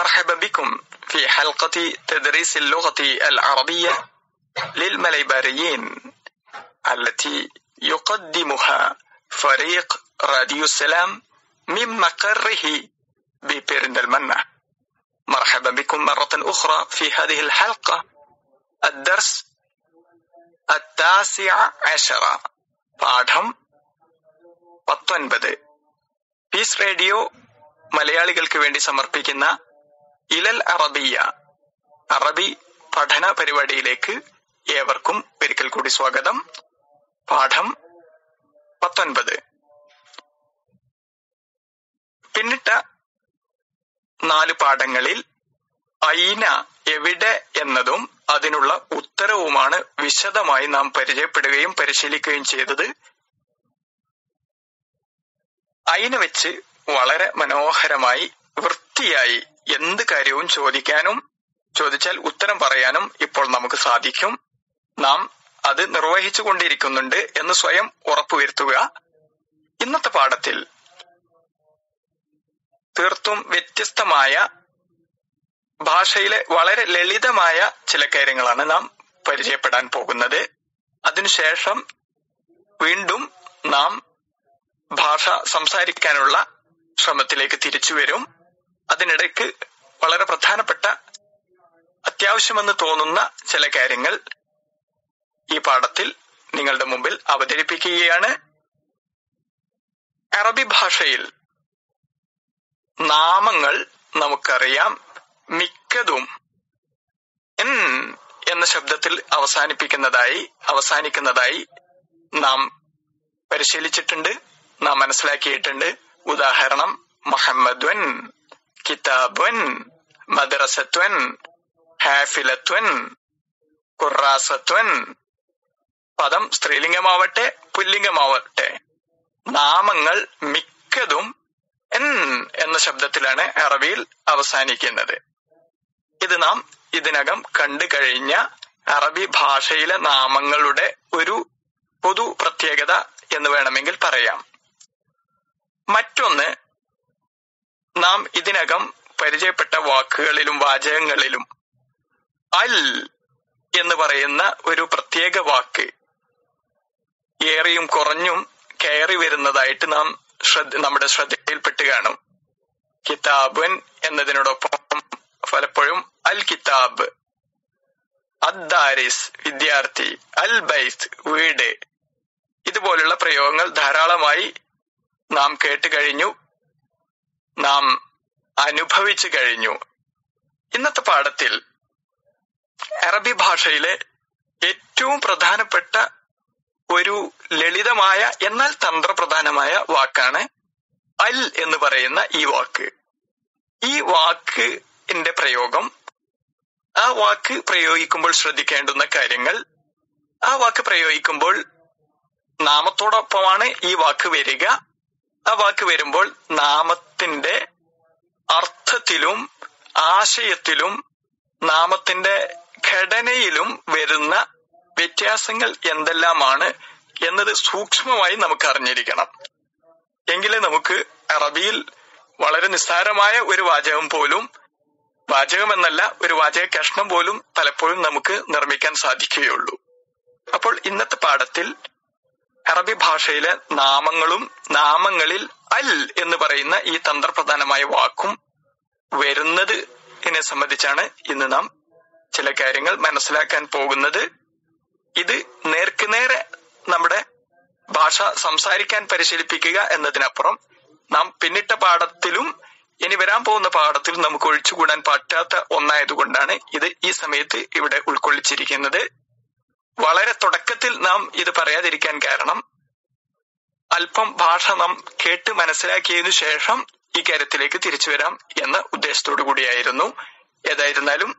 مرحبا بكم في حلقة تدريس اللغة العربية للمليباريين التي يقدمها فريق راديو السلام من مقره ببرندلمنة مرحبا بكم مرة أخرى في هذه الحلقة الدرس التاسع عشر പാഠം പത്തൊൻപത് piece radio മലയാളികൾക്ക് വേണ്ടി സമർപ്പിക്കുന്ന ഇലൽ അറബിയ അറബി പഠന പരിപാടിയിലേക്ക് ഏവർക്കും ഒരിക്കൽ കൂടി സ്വാഗതം പാഠം പത്തൊൻപത് പിന്നിട്ട നാല് പാഠങ്ങളിൽ ഐന എവിടെ എന്നതും അതിനുള്ള ഉത്തരവുമാണ് വിശദമായി നാം പരിചയപ്പെടുകയും പരിശീലിക്കുകയും ചെയ്തത് ഐന വെച്ച് വളരെ മനോഹരമായി വൃത്തിയായി എന്ത് കാര്യവും ചോദിക്കാനും ചോദിച്ചാൽ ഉത്തരം പറയാനും ഇപ്പോൾ നമുക്ക് സാധിക്കും നാം അത് നിർവഹിച്ചു കൊണ്ടിരിക്കുന്നുണ്ട് എന്ന് സ്വയം ഉറപ്പുവരുത്തുക ഇന്നത്തെ പാഠത്തിൽ തീർത്തും വ്യത്യസ്തമായ ഭാഷയിലെ വളരെ ലളിതമായ ചില കാര്യങ്ങളാണ് നാം പരിചയപ്പെടാൻ പോകുന്നത് അതിനുശേഷം വീണ്ടും നാം ഭാഷ സംസാരിക്കാനുള്ള ശ്രമത്തിലേക്ക് തിരിച്ചു വരും അതിനിടയ്ക്ക് വളരെ പ്രധാനപ്പെട്ട അത്യാവശ്യമെന്ന് തോന്നുന്ന ചില കാര്യങ്ങൾ ഈ പാഠത്തിൽ നിങ്ങളുടെ മുമ്പിൽ അവതരിപ്പിക്കുകയാണ് അറബി ഭാഷയിൽ നാമങ്ങൾ നമുക്കറിയാം മിക്കതും എൻ എന്ന ശബ്ദത്തിൽ അവസാനിപ്പിക്കുന്നതായി അവസാനിക്കുന്നതായി നാം പരിശീലിച്ചിട്ടുണ്ട് നാം മനസ്സിലാക്കിയിട്ടുണ്ട് ഉദാഹരണം മുഹമ്മദ്വൻ കിതാബുൻ മദ്രസത്വൻ ഹാഫിലത്വൻ ഖുറാസത്വൻ പദം സ്ത്രീലിംഗമാവട്ടെ പുല്ലിംഗമാവട്ടെ നാമങ്ങൾ മിക്കതും എൻ എന്ന ശബ്ദത്തിലാണ് അറബിയിൽ അവസാനിക്കുന്നത് ഇത് നാം ഇതിനകം കണ്ടു കഴിഞ്ഞ അറബി ഭാഷയിലെ നാമങ്ങളുടെ ഒരു പൊതു പ്രത്യേകത എന്ന് വേണമെങ്കിൽ പറയാം മറ്റൊന്ന് നാം ഇതിനകം പരിചയപ്പെട്ട വാക്കുകളിലും വാചകങ്ങളിലും അൽ എന്ന് പറയുന്ന ഒരു പ്രത്യേക വാക്ക് ഏറിയും കുറഞ്ഞും കയറി വരുന്നതായിട്ട് നാം ശ്രദ്ധ നമ്മുടെ ശ്രദ്ധയിൽപ്പെട്ട് കാണും കിതാബൻ എന്നതിനോടൊപ്പം പലപ്പോഴും അൽ കിതാബ് അദ്ദാരിസ് വിദ്യാർത്ഥി അൽ ബൈത്ത് വീട് ഇതുപോലുള്ള പ്രയോഗങ്ങൾ ധാരാളമായി നാം കേട്ട് കഴിഞ്ഞു നാം അനുഭവിച്ചു കഴിഞ്ഞു ഇന്നത്തെ പാഠത്തിൽ അറബി ഭാഷയിലെ ഏറ്റവും പ്രധാനപ്പെട്ട ഒരു ലളിതമായ എന്നാൽ തന്ത്രപ്രധാനമായ വാക്കാണ് അൽ എന്ന് പറയുന്ന ഈ വാക്ക് ഈ വാക്കിന്റെ പ്രയോഗം ആ വാക്ക് പ്രയോഗിക്കുമ്പോൾ ശ്രദ്ധിക്കേണ്ടുന്ന കാര്യങ്ങൾ ആ വാക്ക് പ്രയോഗിക്കുമ്പോൾ നാമത്തോടൊപ്പമാണ് ഈ വാക്ക് വരിക ആ വാക്ക് വരുമ്പോൾ നാമത്തിന്റെ അർത്ഥത്തിലും ആശയത്തിലും നാമത്തിന്റെ ഘടനയിലും വരുന്ന വ്യത്യാസങ്ങൾ എന്തെല്ലാമാണ് എന്നത് സൂക്ഷ്മമായി നമുക്ക് അറിഞ്ഞിരിക്കണം എങ്കിലേ നമുക്ക് അറബിയിൽ വളരെ നിസ്സാരമായ ഒരു വാചകം പോലും വാചകം എന്നല്ല ഒരു വാചക കഷ്ണം പോലും പലപ്പോഴും നമുക്ക് നിർമ്മിക്കാൻ സാധിക്കുകയുള്ളൂ അപ്പോൾ ഇന്നത്തെ പാഠത്തിൽ അറബി ഭാഷയിലെ നാമങ്ങളും നാമങ്ങളിൽ അൽ എന്ന് പറയുന്ന ഈ തന്ത്രപ്രധാനമായ വാക്കും വരുന്നത് ഇതിനെ സംബന്ധിച്ചാണ് ഇന്ന് നാം ചില കാര്യങ്ങൾ മനസ്സിലാക്കാൻ പോകുന്നത് ഇത് നേർക്കുനേരെ നമ്മുടെ ഭാഷ സംസാരിക്കാൻ പരിശീലിപ്പിക്കുക എന്നതിനപ്പുറം നാം പിന്നിട്ട പാഠത്തിലും ഇനി വരാൻ പോകുന്ന പാഠത്തിൽ നമുക്ക് ഒഴിച്ചുകൂടാൻ പറ്റാത്ത ഒന്നായതുകൊണ്ടാണ് ഇത് ഈ സമയത്ത് ഇവിടെ ഉൾക്കൊള്ളിച്ചിരിക്കുന്നത് വളരെ തുടക്കത്തിൽ നാം ഇത് പറയാതിരിക്കാൻ കാരണം അല്പം ഭാഷ നാം കേട്ട് മനസ്സിലാക്കിയതിനു ശേഷം ഈ കാര്യത്തിലേക്ക് തിരിച്ചു വരാം എന്ന ഉദ്ദേശത്തോടു കൂടിയായിരുന്നു ഏതായിരുന്നാലും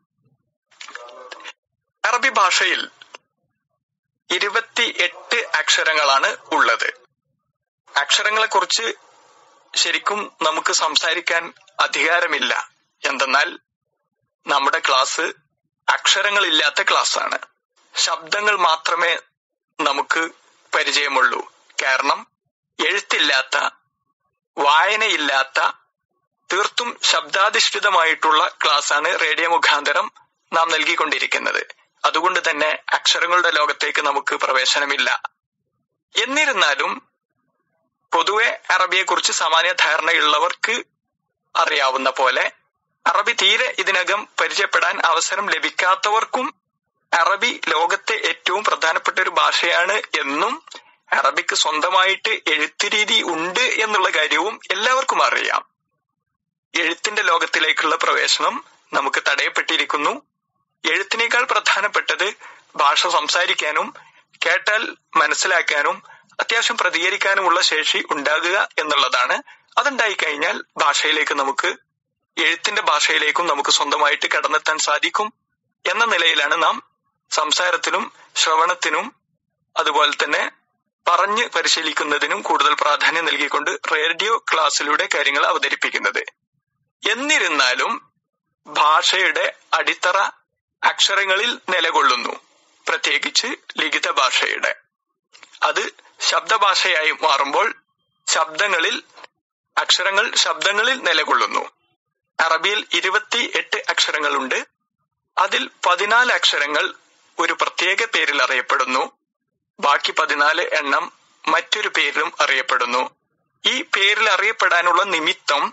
അറബി ഭാഷയിൽ ഇരുപത്തി എട്ട് അക്ഷരങ്ങളാണ് ഉള്ളത് അക്ഷരങ്ങളെ കുറിച്ച് ശരിക്കും നമുക്ക് സംസാരിക്കാൻ അധികാരമില്ല എന്തെന്നാൽ നമ്മുടെ ക്ലാസ് അക്ഷരങ്ങളില്ലാത്ത ക്ലാസ്സാണ് ശബ്ദങ്ങൾ മാത്രമേ നമുക്ക് പരിചയമുള്ളൂ കാരണം എഴുത്തില്ലാത്ത വായനയില്ലാത്ത തീർത്തും ശബ്ദാധിഷ്ഠിതമായിട്ടുള്ള ക്ലാസ് ആണ് റേഡിയോ മുഖാന്തരം നാം നൽകിക്കൊണ്ടിരിക്കുന്നത് അതുകൊണ്ട് തന്നെ അക്ഷരങ്ങളുടെ ലോകത്തേക്ക് നമുക്ക് പ്രവേശനമില്ല എന്നിരുന്നാലും പൊതുവെ അറബിയെക്കുറിച്ച് സാമാന്യ ധാരണയുള്ളവർക്ക് അറിയാവുന്ന പോലെ അറബി തീരെ ഇതിനകം പരിചയപ്പെടാൻ അവസരം ലഭിക്കാത്തവർക്കും അറബി ലോകത്തെ ഏറ്റവും പ്രധാനപ്പെട്ട ഒരു ഭാഷയാണ് എന്നും അറബിക്ക് സ്വന്തമായിട്ട് എഴുത്ത് രീതി ഉണ്ട് എന്നുള്ള കാര്യവും എല്ലാവർക്കും അറിയാം എഴുത്തിന്റെ ലോകത്തിലേക്കുള്ള പ്രവേശനം നമുക്ക് തടയപ്പെട്ടിരിക്കുന്നു എഴുത്തിനേക്കാൾ പ്രധാനപ്പെട്ടത് ഭാഷ സംസാരിക്കാനും കേട്ടാൽ മനസ്സിലാക്കാനും അത്യാവശ്യം പ്രതികരിക്കാനുമുള്ള ശേഷി ഉണ്ടാകുക എന്നുള്ളതാണ് അതുണ്ടായി കഴിഞ്ഞാൽ ഭാഷയിലേക്ക് നമുക്ക് എഴുത്തിന്റെ ഭാഷയിലേക്കും നമുക്ക് സ്വന്തമായിട്ട് കടന്നെത്താൻ സാധിക്കും എന്ന നിലയിലാണ് നാം സംസാരത്തിനും ശ്രവണത്തിനും അതുപോലെ തന്നെ പറഞ്ഞ് പരിശീലിക്കുന്നതിനും കൂടുതൽ പ്രാധാന്യം നൽകിക്കൊണ്ട് റേഡിയോ ക്ലാസ്സിലൂടെ കാര്യങ്ങൾ അവതരിപ്പിക്കുന്നത് എന്നിരുന്നാലും ഭാഷയുടെ അടിത്തറ അക്ഷരങ്ങളിൽ നിലകൊള്ളുന്നു പ്രത്യേകിച്ച് ലിഖിത ഭാഷയുടെ അത് ശബ്ദഭാഷയായി മാറുമ്പോൾ ശബ്ദങ്ങളിൽ അക്ഷരങ്ങൾ ശബ്ദങ്ങളിൽ നിലകൊള്ളുന്നു അറബിയിൽ ഇരുപത്തി എട്ട് അക്ഷരങ്ങളുണ്ട് അതിൽ പതിനാല് അക്ഷരങ്ങൾ ഒരു പ്രത്യേക പേരിൽ അറിയപ്പെടുന്നു ബാക്കി പതിനാല് എണ്ണം മറ്റൊരു പേരിലും അറിയപ്പെടുന്നു ഈ പേരിൽ അറിയപ്പെടാനുള്ള നിമിത്തം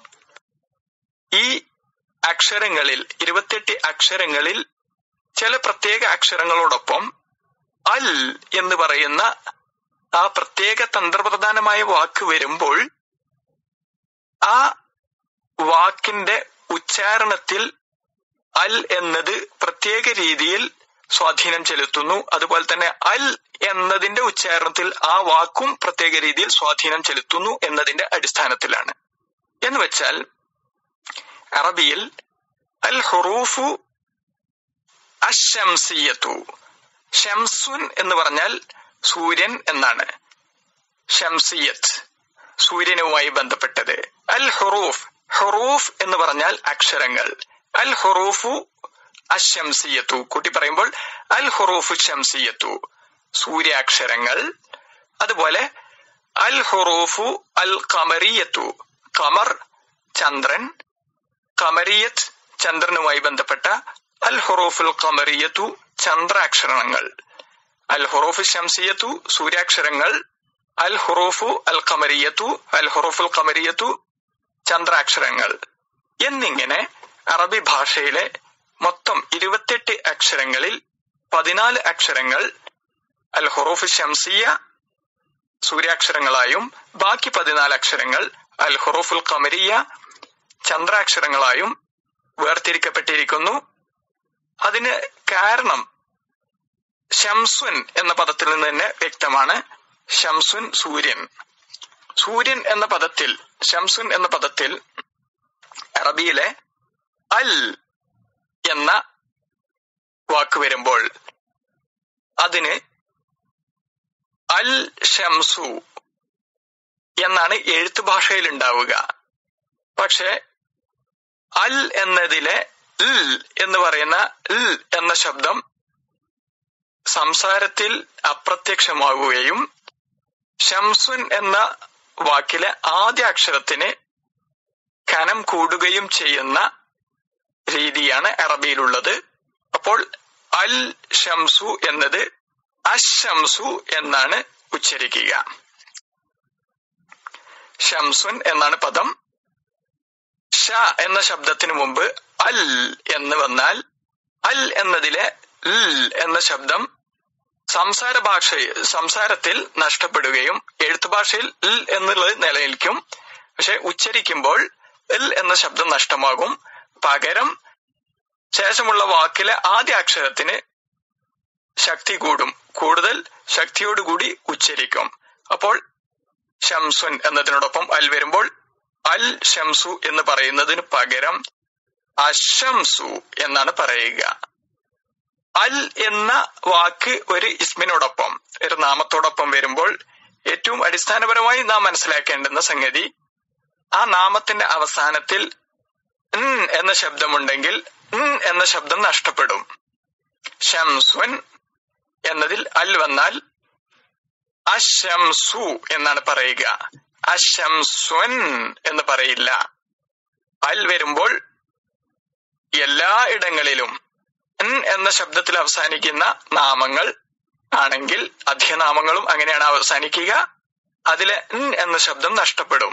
ഈ അക്ഷരങ്ങളിൽ ഇരുപത്തിയെട്ട് അക്ഷരങ്ങളിൽ ചില പ്രത്യേക അക്ഷരങ്ങളോടൊപ്പം അൽ എന്ന് പറയുന്ന ആ പ്രത്യേക തന്ത്രപ്രധാനമായ വാക്ക് വരുമ്പോൾ ആ വാക്കിന്റെ ഉച്ചാരണത്തിൽ അൽ എന്നത് പ്രത്യേക രീതിയിൽ സ്വാധീനം ചെലുത്തുന്നു അതുപോലെ തന്നെ അൽ എന്നതിന്റെ ഉച്ചാരണത്തിൽ ആ വാക്കും പ്രത്യേക രീതിയിൽ സ്വാധീനം ചെലുത്തുന്നു എന്നതിന്റെ അടിസ്ഥാനത്തിലാണ് എന്ന് വെച്ചാൽ അറബിയിൽ അൽ ഹുറൂഫു അശംസിയത്തു ഷംസുൻ എന്ന് പറഞ്ഞാൽ സൂര്യൻ എന്നാണ് ഷംസിയത്ത് സൂര്യനുമായി ബന്ധപ്പെട്ടത് അൽ ഹുറൂഫ് ഹുറൂഫ് എന്ന് പറഞ്ഞാൽ അക്ഷരങ്ങൾ അൽ ഹുറൂഫു അശംസിയത്തു കൂട്ടി പറയുമ്പോൾ അൽ ഹുറൂഫു ഷംസിയത്തു സൂര്യാക്ഷരങ്ങൾ അതുപോലെ അൽ ഹുറൂഫു അൽ ഖമറിയത്തു ഖമർ ചന്ദ്രൻ ഖമറിയത്ത് ചന്ദ്രനുമായി ബന്ധപ്പെട്ട അൽ ഹുറൂഫുൽ ഖമറിയത്തു ചന്ദ്രാക്ഷരങ്ങൾ അൽ ഹുറൂഫു ഷംസിയത്തു സൂര്യാക്ഷരങ്ങൾ അൽ ഹുറൂഫു അൽ ഖമറിയത്തു അൽ ഹുറൂഫുൽ ഖമറിയത്തു ചന്ദ്രാക്ഷരങ്ങൾ എന്നിങ്ങനെ അറബി ഭാഷയിലെ മൊത്തം ഇരുപത്തെട്ട് അക്ഷരങ്ങളിൽ പതിനാല് അക്ഷരങ്ങൾ അൽ ഹുറൂഫ് ഷംസിയ സൂര്യാക്ഷരങ്ങളായും ബാക്കി പതിനാല് അക്ഷരങ്ങൾ അൽ ഹുറൂഫുൽ ഖമരിയ ചന്ദ്രാക്ഷരങ്ങളായും വേർതിരിക്കപ്പെട്ടിരിക്കുന്നു അതിന് കാരണം ഷംസുൻ എന്ന പദത്തിൽ നിന്ന് തന്നെ വ്യക്തമാണ് ഷംസുൻ സൂര്യൻ സൂര്യൻ എന്ന പദത്തിൽ ഷംസുൻ എന്ന പദത്തിൽ അറബിയിലെ അൽ എന്ന വാക്ക് വരുമ്പോൾ അതിന് അൽ ഷംസു എന്നാണ് എഴുത്ത് ഭാഷയിൽ ഉണ്ടാവുക പക്ഷെ അൽ എന്നതിലെ ൽ എന്ന് പറയുന്ന ൽ എന്ന ശബ്ദം സംസാരത്തിൽ അപ്രത്യക്ഷമാവുകയും ഷംസുൻ എന്ന വാക്കിലെ ആദ്യ അക്ഷരത്തിന് കനം കൂടുകയും ചെയ്യുന്ന രീതിയാണ് അറബിയിലുള്ളത് അപ്പോൾ അൽ ഷംസു എന്നത് അശംസു എന്നാണ് ഉച്ചരിക്കുക ഷംസുൻ എന്നാണ് പദം ഷ എന്ന ശബ്ദത്തിന് മുമ്പ് അൽ എന്ന് വന്നാൽ അൽ എന്നതിലെ ൽ എന്ന ശബ്ദം സംസാര ഭാഷ സംസാരത്തിൽ നഷ്ടപ്പെടുകയും എഴുത്തു ഭാഷയിൽ ൽ എന്നുള്ളത് നിലനിൽക്കും പക്ഷെ ഉച്ചരിക്കുമ്പോൾ ൽ എന്ന ശബ്ദം നഷ്ടമാകും പകരം ശേഷമുള്ള വാക്കിലെ ആദ്യ അക്ഷരത്തിന് ശക്തി കൂടും കൂടുതൽ ശക്തിയോടുകൂടി ഉച്ചരിക്കും അപ്പോൾ ഷംസുൻ എന്നതിനോടൊപ്പം അൽ വരുമ്പോൾ അൽ ഷംസു എന്ന് പറയുന്നതിന് പകരം അഷംസു എന്നാണ് പറയുക അൽ എന്ന വാക്ക് ഒരു ഇസ്മിനോടൊപ്പം ഒരു നാമത്തോടൊപ്പം വരുമ്പോൾ ഏറ്റവും അടിസ്ഥാനപരമായി നാം മനസ്സിലാക്കേണ്ടുന്ന സംഗതി ആ നാമത്തിന്റെ അവസാനത്തിൽ ഉം എന്ന ശബ്ദമുണ്ടെങ്കിൽ ഉം എന്ന ശബ്ദം നഷ്ടപ്പെടും ഷംസുൻ എന്നതിൽ അൽ വന്നാൽ അശംസു എന്നാണ് പറയുക അശംസുൻ എന്ന് പറയില്ല അൽ വരുമ്പോൾ എല്ലാ ഇടങ്ങളിലും എൻ എന്ന ശബ്ദത്തിൽ അവസാനിക്കുന്ന നാമങ്ങൾ ആണെങ്കിൽ അധ്യനാമങ്ങളും അങ്ങനെയാണ് അവസാനിക്കുക അതിലെ എൻ എന്ന ശബ്ദം നഷ്ടപ്പെടും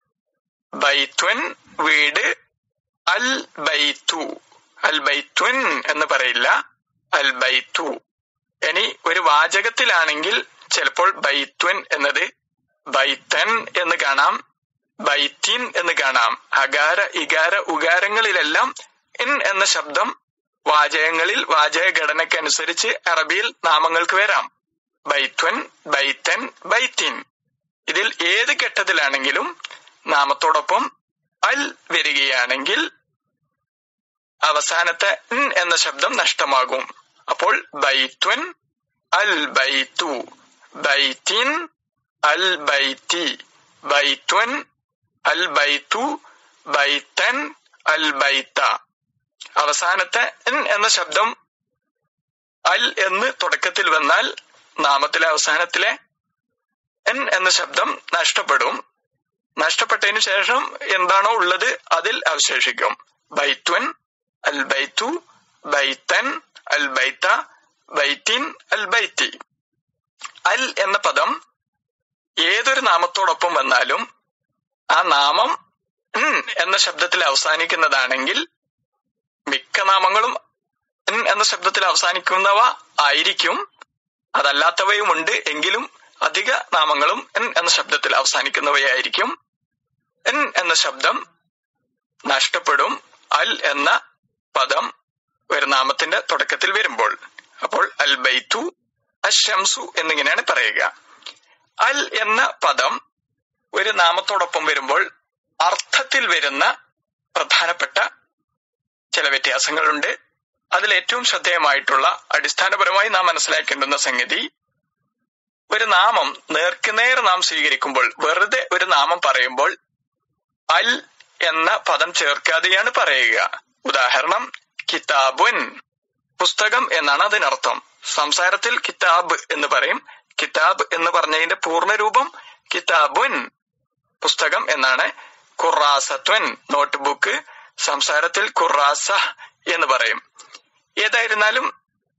ബൈത്വൻ വീട് അൽ ബൈത്തു അൽ ബൈത്വൻ എന്ന് പറയില്ല അൽ ബൈത്തു ഇനി ഒരു വാചകത്തിലാണെങ്കിൽ ചിലപ്പോൾ ബൈത്വൻ എന്നത് ബൈത്തൻ എന്ന് കാണാം ബൈത്തിൻ എന്ന് കാണാം അകാര ഇകാര ഉകാരങ്ങളിലെല്ലാം ഇൻ എന്ന ശബ്ദം വാചകങ്ങളിൽ വാചക ഘടനയ്ക്കനുസരിച്ച് അറബിയിൽ നാമങ്ങൾക്ക് വരാം ബൈത്വൻ ബൈത്തൻ ബൈത്തിൻ ഇതിൽ ഏത് ഘട്ടത്തിലാണെങ്കിലും നാമത്തോടൊപ്പം അൽ വരികയാണെങ്കിൽ അവസാനത്തെ ഇൻ എന്ന ശബ്ദം നഷ്ടമാകും അപ്പോൾ ബൈത്വൻ അൽ ബൈത്തു ബൈത്തിൻ അൽ ബൈത്തി ബൈത്വൻ അൽ ബൈത്തു ബൈത്തൻ അൽ ബൈത്ത അവസാനത്തെ എൻ എന്ന ശബ്ദം അൽ എന്ന് തുടക്കത്തിൽ വന്നാൽ നാമത്തിലെ അവസാനത്തിലെ എൻ എന്ന ശബ്ദം നഷ്ടപ്പെടും നഷ്ടപ്പെട്ടതിന് ശേഷം എന്താണോ ഉള്ളത് അതിൽ അവശേഷിക്കും ബൈത്വൻ അൽ ബൈത്തു ബൈത്തൻ അൽ ബൈത്ത ബൈത്തിൻ അൽ ബൈത്തി അൽ എന്ന പദം ഏതൊരു നാമത്തോടൊപ്പം വന്നാലും ആ നാമം ഉം എന്ന ശബ്ദത്തിൽ അവസാനിക്കുന്നതാണെങ്കിൽ മിക്ക നാമങ്ങളും ഉം എന്ന ശബ്ദത്തിൽ അവസാനിക്കുന്നവ ആയിരിക്കും അതല്ലാത്തവയുമുണ്ട് എങ്കിലും അധിക നാമങ്ങളും എൻ എന്ന ശബ്ദത്തിൽ അവസാനിക്കുന്നവയായിരിക്കും എൻ എന്ന ശബ്ദം നഷ്ടപ്പെടും അൽ എന്ന പദം ഒരു നാമത്തിന്റെ തുടക്കത്തിൽ വരുമ്പോൾ അപ്പോൾ അൽ ബൈത്തു അശംസു എന്നിങ്ങനെയാണ് പറയുക അൽ എന്ന പദം ഒരു നാമത്തോടൊപ്പം വരുമ്പോൾ അർത്ഥത്തിൽ വരുന്ന പ്രധാനപ്പെട്ട ചില വ്യത്യാസങ്ങളുണ്ട് അതിൽ ഏറ്റവും ശ്രദ്ധേയമായിട്ടുള്ള അടിസ്ഥാനപരമായി നാം മനസ്സിലാക്കേണ്ടുന്ന സംഗതി ഒരു നാമം നേർക്കുനേർ നാം സ്വീകരിക്കുമ്പോൾ വെറുതെ ഒരു നാമം പറയുമ്പോൾ അൽ എന്ന പദം ചേർക്കാതെയാണ് പറയുക ഉദാഹരണം കിതാബുൻ പുസ്തകം എന്നാണ് അതിനർത്ഥം സംസാരത്തിൽ കിതാബ് എന്ന് പറയും കിതാബ് എന്ന് പറഞ്ഞതിന്റെ പൂർണ്ണരൂപം കിതാബുൻ പുസ്തകം എന്നാണ് ഖുറാസത്വൻ നോട്ട്ബുക്ക് സംസാരത്തിൽ ഖുറാസ എന്ന് പറയും ഏതായിരുന്നാലും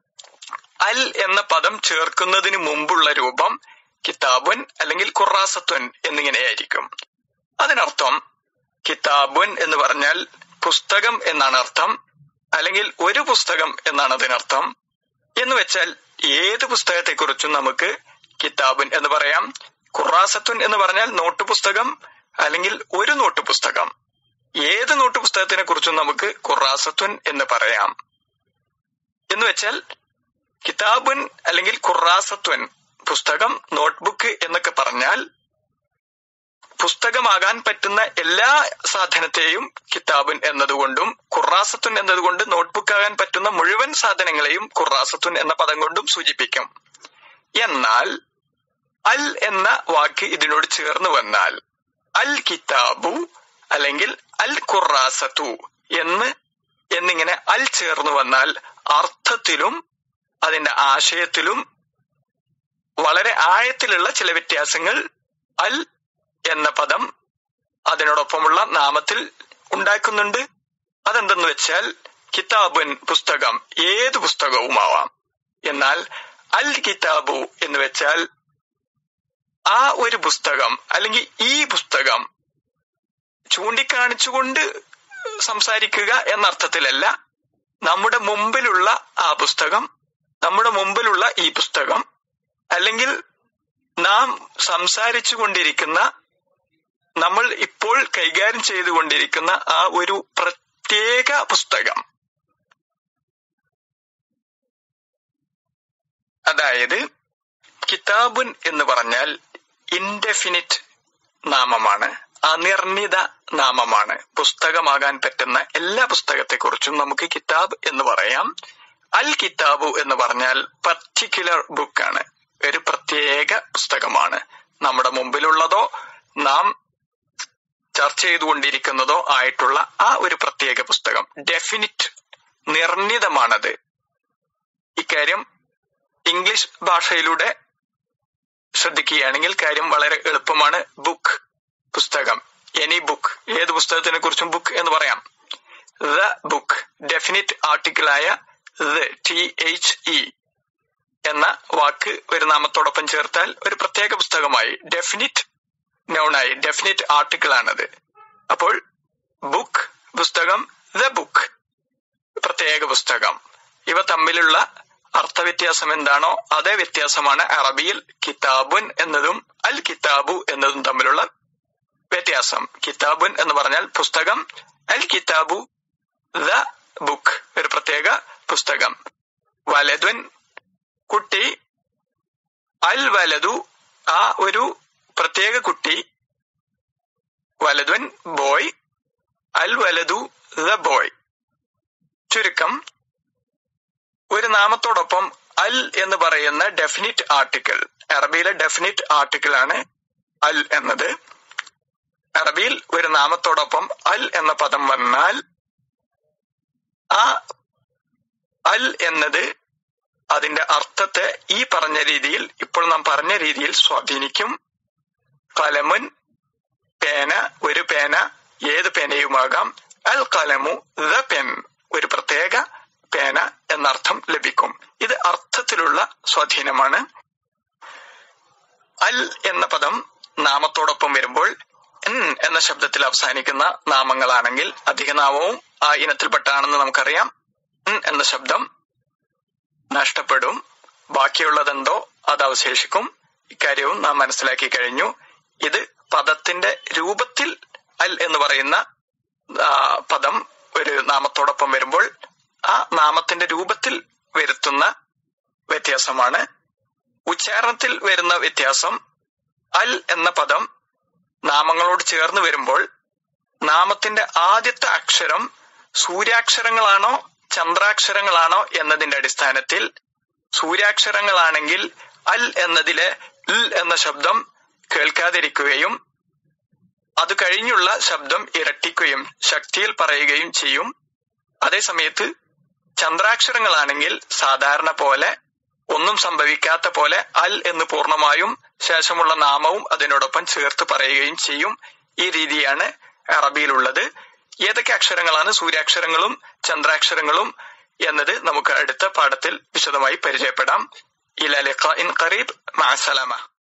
അൽ എന്ന പദം ചേർക്കുന്നതിന് മുമ്പുള്ള രൂപം കിതാബുൻ അല്ലെങ്കിൽ ഖുറാസത്വൻ എന്നിങ്ങനെയായിരിക്കും അതിനർത്ഥം കിതാബുൻ എന്ന് പറഞ്ഞാൽ പുസ്തകം എന്നാണ് അർത്ഥം അല്ലെങ്കിൽ ഒരു പുസ്തകം എന്നാണ് അതിനർത്ഥം എന്ന് വെച്ചാൽ ഏത് പുസ്തകത്തെക്കുറിച്ചും നമുക്ക് കിതാബുൻ എന്ന് പറയാം ഖുറാസത്തുൻ എന്ന് പറഞ്ഞാൽ നോട്ട് പുസ്തകം അല്ലെങ്കിൽ ഒരു നോട്ട് പുസ്തകം ഏത് നോട്ട് പുസ്തകത്തിനെ കുറിച്ചും നമുക്ക് ഖുറാസത്തുൻ എന്ന് പറയാം എന്ന് വെച്ചാൽ കിതാബുൻ അല്ലെങ്കിൽ ഖുറാസത്വൻ പുസ്തകം നോട്ട്ബുക്ക് എന്നൊക്കെ പറഞ്ഞാൽ പുസ്തകമാകാൻ പറ്റുന്ന എല്ലാ സാധനത്തെയും കിതാബുൻ എന്നതുകൊണ്ടും ഖുറാസത്തുൻ എന്നതുകൊണ്ട് നോട്ട്ബുക്ക് ആകാൻ പറ്റുന്ന മുഴുവൻ സാധനങ്ങളെയും ഖുറാസത്തുൻ എന്ന പദം കൊണ്ടും സൂചിപ്പിക്കും എന്നാൽ അൽ എന്ന വാക്ക് ഇതിനോട് ചേർന്ന് വന്നാൽ അൽ കിതാബു അല്ലെങ്കിൽ അൽ ഖുറാസത്തു എന്ന് എന്നിങ്ങനെ അൽ ചേർന്ന് വന്നാൽ അർത്ഥത്തിലും അതിന്റെ ആശയത്തിലും വളരെ ആഴത്തിലുള്ള ചില വ്യത്യാസങ്ങൾ അൽ എന്ന പദം അതിനോടൊപ്പമുള്ള നാമത്തിൽ ഉണ്ടാക്കുന്നുണ്ട് അതെന്തെന്ന് വെച്ചാൽ കിതാബുൻ പുസ്തകം ഏത് പുസ്തകവുമാവാം എന്നാൽ അൽ കിതാബു എന്ന് വെച്ചാൽ ആ ഒരു പുസ്തകം അല്ലെങ്കിൽ ഈ പുസ്തകം ചൂണ്ടിക്കാണിച്ചുകൊണ്ട് സംസാരിക്കുക എന്ന അർത്ഥത്തിലല്ല നമ്മുടെ മുമ്പിലുള്ള ആ പുസ്തകം നമ്മുടെ മുമ്പിലുള്ള ഈ പുസ്തകം അല്ലെങ്കിൽ നാം സംസാരിച്ചു കൊണ്ടിരിക്കുന്ന നമ്മൾ ഇപ്പോൾ കൈകാര്യം ചെയ്തുകൊണ്ടിരിക്കുന്ന ആ ഒരു പ്രത്യേക പുസ്തകം അതായത് കിതാബുൻ എന്ന് പറഞ്ഞാൽ ഇൻഡെഫിനിറ്റ് നാമമാണ് അനിർണിത നാമമാണ് പുസ്തകമാകാൻ പറ്റുന്ന എല്ലാ പുസ്തകത്തെക്കുറിച്ചും നമുക്ക് കിതാബ് എന്ന് പറയാം അൽ കിതാബു എന്ന് പറഞ്ഞാൽ പർട്ടിക്കുലർ ബുക്കാണ് ഒരു പ്രത്യേക പുസ്തകമാണ് നമ്മുടെ മുമ്പിലുള്ളതോ നാം ചർച്ച ചെയ്തുകൊണ്ടിരിക്കുന്നതോ ആയിട്ടുള്ള ആ ഒരു പ്രത്യേക പുസ്തകം ഡെഫിനിറ്റ് നിർണിതമാണത് ഇക്കാര്യം ഇംഗ്ലീഷ് ഭാഷയിലൂടെ ശ്രദ്ധിക്കുകയാണെങ്കിൽ കാര്യം വളരെ എളുപ്പമാണ് ബുക്ക് പുസ്തകം എനി ബുക്ക് ഏത് പുസ്തകത്തിനെ കുറിച്ചും ബുക്ക് എന്ന് പറയാം ദ ബുക്ക് ഡെഫിനിറ്റ് ആർട്ടിക്കിളായ ദ ടി എച്ച് ഇ എന്ന വാക്ക് ഒരു നാമത്തോടൊപ്പം ചേർത്താൽ ഒരു പ്രത്യേക പുസ്തകമായി ഡെഫിനിറ്റ് നൗണായി ഡെഫിനിറ്റ് ആർട്ടിക്കിൾ ആണത് അപ്പോൾ ബുക്ക് പുസ്തകം ദ ബുക്ക് പ്രത്യേക പുസ്തകം ഇവ തമ്മിലുള്ള അർത്ഥവ്യത്യാസം എന്താണോ അതേ വ്യത്യാസമാണ് അറബിയിൽ കിതാബുൻ എന്നതും അൽ കിതാബു എന്നതും തമ്മിലുള്ള വ്യത്യാസം കിതാബുൻ എന്ന് പറഞ്ഞാൽ പുസ്തകം അൽ കിതാബു ദ ബുക്ക് ഒരു പ്രത്യേക പുസ്തകം വലതുൻ കുട്ടി അൽ വലതു ആ ഒരു പ്രത്യേക കുട്ടി വലതുൻ ബോയ് അൽ വലതു ദ ബോയ് ചുരുക്കം ഒരു നാമത്തോടൊപ്പം അൽ എന്ന് പറയുന്ന ഡെഫിനിറ്റ് ആർട്ടിക്കിൾ അറബിയിലെ ഡെഫിനിറ്റ് ആർട്ടിക്കിൾ ആണ് അൽ എന്നത് അറബിയിൽ ഒരു നാമത്തോടൊപ്പം അൽ എന്ന പദം വന്നാൽ ആ അൽ എന്നത് അതിന്റെ അർത്ഥത്തെ ഈ പറഞ്ഞ രീതിയിൽ ഇപ്പോൾ നാം പറഞ്ഞ രീതിയിൽ സ്വാധീനിക്കും കലമുൻ പേന ഒരു പേന ഏത് പേനയുമാകാം അൽ കലമു ദ പെൻ ഒരു പ്രത്യേക പേന എന്നർത്ഥം ലഭിക്കും ഇത് അർത്ഥത്തിലുള്ള സ്വാധീനമാണ് അൽ എന്ന പദം നാമത്തോടൊപ്പം വരുമ്പോൾ എൻ എന്ന ശബ്ദത്തിൽ അവസാനിക്കുന്ന നാമങ്ങളാണെങ്കിൽ അധികനാമവും ആ ഇനത്തിൽപ്പെട്ടാണെന്ന് നമുക്കറിയാം എൻ എന്ന ശബ്ദം നഷ്ടപ്പെടും ബാക്കിയുള്ളതെന്തോ അത് അവശേഷിക്കും ഇക്കാര്യവും നാം മനസ്സിലാക്കി കഴിഞ്ഞു ഇത് പദത്തിന്റെ രൂപത്തിൽ അൽ എന്ന് പറയുന്ന പദം ഒരു നാമത്തോടൊപ്പം വരുമ്പോൾ ആ നാമത്തിന്റെ രൂപത്തിൽ വരുത്തുന്ന വ്യത്യാസമാണ് ഉച്ചാരണത്തിൽ വരുന്ന വ്യത്യാസം അൽ എന്ന പദം നാമങ്ങളോട് ചേർന്ന് വരുമ്പോൾ നാമത്തിന്റെ ആദ്യത്തെ അക്ഷരം സൂര്യാക്ഷരങ്ങളാണോ ചന്ദ്രാക്ഷരങ്ങളാണോ എന്നതിന്റെ അടിസ്ഥാനത്തിൽ സൂര്യാക്ഷരങ്ങളാണെങ്കിൽ അൽ എന്നതിലെ ൽ എന്ന ശബ്ദം കേൾക്കാതിരിക്കുകയും അത് കഴിഞ്ഞുള്ള ശബ്ദം ഇരട്ടിക്കുകയും ശക്തിയിൽ പറയുകയും ചെയ്യും അതേസമയത്ത് ചന്ദ്രാക്ഷരങ്ങളാണെങ്കിൽ സാധാരണ പോലെ ഒന്നും സംഭവിക്കാത്ത പോലെ അൽ എന്ന് പൂർണ്ണമായും ശേഷമുള്ള നാമവും അതിനോടൊപ്പം ചേർത്ത് പറയുകയും ചെയ്യും ഈ രീതിയാണ് അറബിയിലുള്ളത് ഏതൊക്കെ അക്ഷരങ്ങളാണ് സൂര്യാക്ഷരങ്ങളും ചന്ദ്രാക്ഷരങ്ങളും എന്നത് നമുക്ക് അടുത്ത പാഠത്തിൽ വിശദമായി പരിചയപ്പെടാം ഇല ലിഖാഇൻ ഖറീബ് മഅസലാമ